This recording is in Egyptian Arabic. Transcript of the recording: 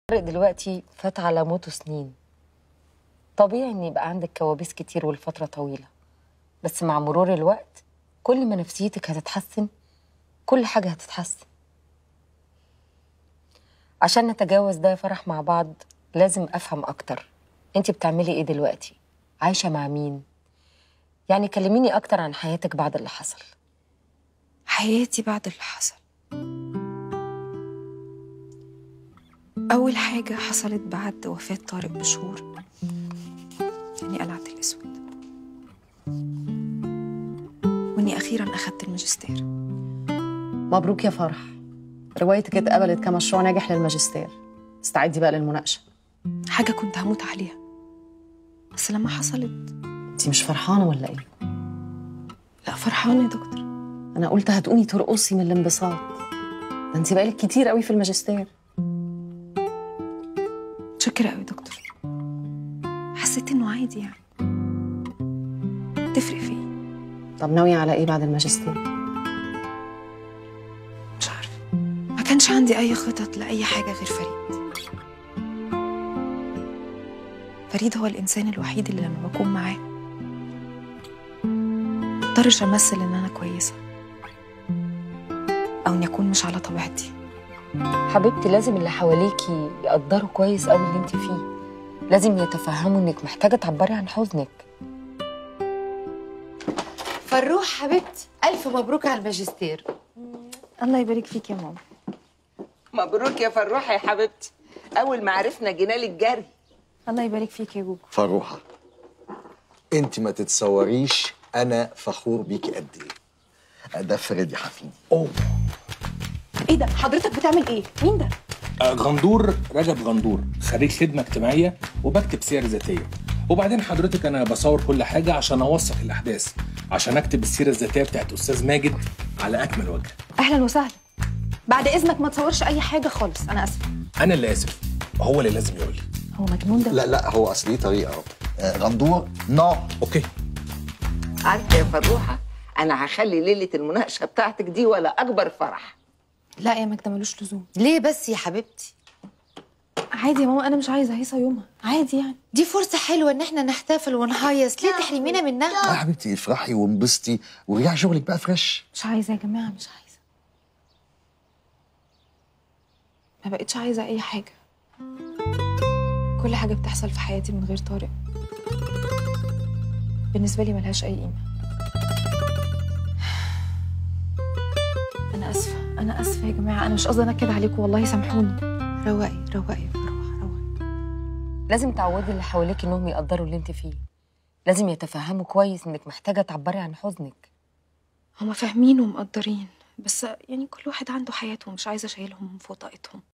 طارق دلوقتي فات على موته سنين طبيعي ان يبقى عندك كوابيس كتير والفترة طويلة بس مع مرور الوقت كل ما نفسيتك هتتحسن كل حاجة هتتحسن عشان نتجاوز ده يا فرح مع بعض لازم افهم اكتر انت بتعملي ايه دلوقتي عايشة مع مين يعني كلميني اكتر عن حياتك بعد اللي حصل حياتي بعد اللي حصل أول حاجة حصلت بعد وفاة طارق بشهور إني قلعت الأسود وإني أخيرا أخدت الماجستير مبروك يا فرح روايتك اتقبلت كمشروع ناجح للماجستير استعدي بقى للمناقشة حاجة كنت هموت عليها بس لما حصلت انت مش فرحانة ولا ايه؟ لا فرحانة يا دكتور انا قلت هتقومي ترقصي من الانبساط ده انت بقالك كتير قوي في الماجستير متشكرة قوي دكتور حسيت إنه عادي يعني تفرق في إيه طب ناوية على ايه بعد الماجستير؟ مش عارفة ما كانش عندي أي خطط لأي حاجة غير فريد فريد هو الإنسان الوحيد اللي لما بكون معاه مضطرش أمثل إن أنا كويسة أو إني أكون مش على طبيعتي حبيبتي لازم اللي حواليكي يقدروا كويس قوي اللي انت فيه لازم يتفهموا انك محتاجة تعبري عن حزنك فروح حبيبتي ألف مبروك على الماجستير الله يبارك فيك يا ماما مبروك يا فروحه يا حبيبتي اول ما عرفنا جينا لك جري الله يبارك فيك يا جوجو فروحة انت ما تتصوريش انا فخور بيكي قد ايه ده فريد يا حفيدي اوه إيه ده حضرتك بتعمل إيه مين ده آه، غندور رجب غندور خريج خدمه اجتماعيه وبكتب سير ذاتيه وبعدين حضرتك انا بصور كل حاجه عشان اوثق الاحداث عشان اكتب السيره الذاتيه بتاعت استاذ ماجد على اكمل وجه أهلا وسهلا بعد إذنك ما تصورش أي حاجة خالص أنا آسفة انا اللي اسف هو اللي لازم يقول لي هو مجنون ده لا لا هو اصل ليه طريقه اهو آه، غندور نو اوكي عارفه يا فروحه انا هخلي ليله المناقشه بتاعتك دي ولا اكبر فرح لا يا مجد ملوش لزوم ليه بس يا حبيبتي عادي يا ماما أنا مش عايزة هيصة يومها عادي يعني دي فرصة حلوة إن احنا نحتفل ونهيص ليه تحرمينا منها يا حبيبتي افرحي وانبسطي ورجعي شغلك بقى فريش مش عايزة يا جماعة مش عايزة ما بقتش عايزة أي حاجة كل حاجة بتحصل في حياتي من غير طارق بالنسبة لي ملهاش أي قيمة أنا آسفة أنا آسفة يا جماعة أنا مش قصدي أنكد عليكم والله سامحوني رواقي رواقي يا فروحة رواقي لازم تعودي اللي حواليك انهم يقدروا اللي انت فيه لازم يتفهموا كويس انك محتاجة تعبري عن حزنك هما فاهمين ومقدرين بس يعني كل واحد عنده حياته ومش عايزة أشيلهم فوق طاقتهم